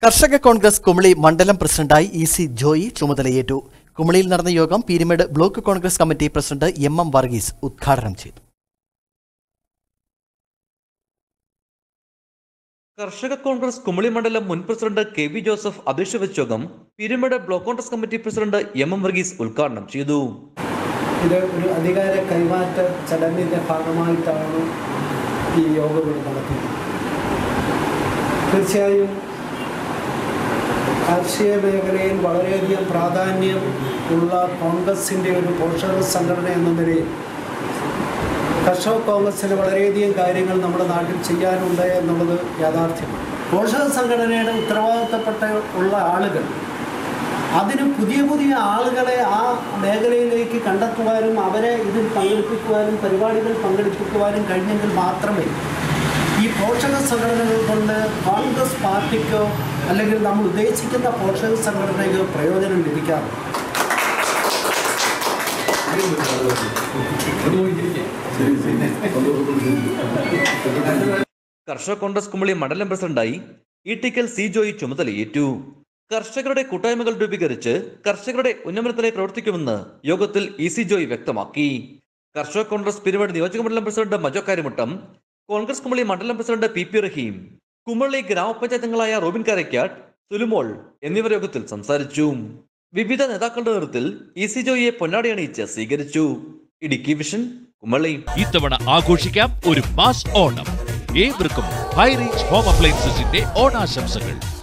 കർഷക കോൺഗ്രസ് കുമളി മണ്ഡലം പ്രസിഡന്റായി ഇ സി ജോയി ചുമതലയേറ്റു കുമളിയിൽ നടന്ന യോഗം Peermade block Congress committee president M M Varghese ഉദ്ഘാടനം ചെയ്തു കർഷക കോൺഗ്രസ് കുമളി മണ്ഡലം മുൻ പ്രസിഡന്റ് കെ വി ജോസഫ് അധ്യക്ഷ വെച്ച യോഗം Peermade block Congress committee president M M Varghese ഉദ്ഘാടനം ചെയ്തു ഇത് ഒരു അധികാര കൈമാറ്റ ചടങ്ങിൻ്റെ ഭാഗമായിട്ടാണ് ഈ യോഗം ഇവിടെ നടക്കുന്നത് തീർച്ചയായും കാർഷിക മേഖലയിൽ വളരെയധികം പ്രാധാന്യം ഉള്ള കോൺഗ്രസിൻ്റെ ഒരു പോഷക സംഘടന എന്ന നിലയിൽ കർഷക കോൺഗ്രസ്സിന് വളരെയധികം കാര്യങ്ങൾ നമ്മുടെ നാട്ടിൽ ചെയ്യാനുണ്ട് എന്നുള്ളത് യാഥാർത്ഥ്യമാണ് പോഷക സംഘടനയുടെ ഉത്തരവാദിത്തപ്പെട്ട ഉള്ള ആളുകൾ അതിന് പുതിയ പുതിയ ആളുകളെ ആ മേഖലയിലേക്ക് കണ്ടെത്തുവാനും അവരെ ഇതിൽ പങ്കെടുപ്പിക്കുവാനും പരിപാടികൾ പങ്കെടുപ്പിക്കുവാനും കഴിഞ്ഞെങ്കിൽ മാത്രമേ ഈ പോഷക സംഘടനകൾ കൊണ്ട് കോൺഗ്രസ് പാർട്ടിക്കോ അല്ലെങ്കിൽ നമ്മൾ ഉദ്ദേശിക്കുന്ന പോഷക സംഘടനയ്ക്കോ പ്രയോജനം ലഭിക്കാറുള്ളൂ കർഷക കോൺഗ്രസ് കുമളി മണ്ഡലം പ്രസിഡന്റായി ഇട്ടിക്കൽ സി ജോയി ചുമതലയേറ്റു കർഷകരുടെ കൂട്ടായ്മകൾ രൂപീകരിച്ച് കർഷകരുടെ ഉന്നമനത്തിനായി പ്രവർത്തിക്കുമെന്ന് യോഗത്തിൽ ഇ സി ജോയി വ്യക്തമാക്കി കർഷക കോൺഗ്രസ് പിരിമേഡ് നിയോജക മണ്ഡലം പ്രസിഡന്റ് മജോ കാര്യമുട്ടം കോൺഗ്രസ് കുമളി മണ്ഡലം president P P Raheem Kumily ഗ്രാമപഞ്ചായത്തങ്ങളായ റോബിൻ കാരക്കാട്ട് സുലുമോൾ എന്നിവർ യോഗത്തിൽ സംസാരിച്ചു വിവിധ നേതാക്കളുടെ നേതൃത്വത്തിൽ ഇ സി ജോയിയെ പൊന്നാടി അണിയിച്ച് സ്വീകരിച്ചു ഇടുക്കി വിഷൻ കുമളി ഇത്തവണ ആഘോഷിക്കാം ഒരു മാസ് ഓണം ഏവർക്കും ഹൈറേഞ്ച് ഹോം അപ്ലയൻസസിന്റെ ഓണാശംസകൾ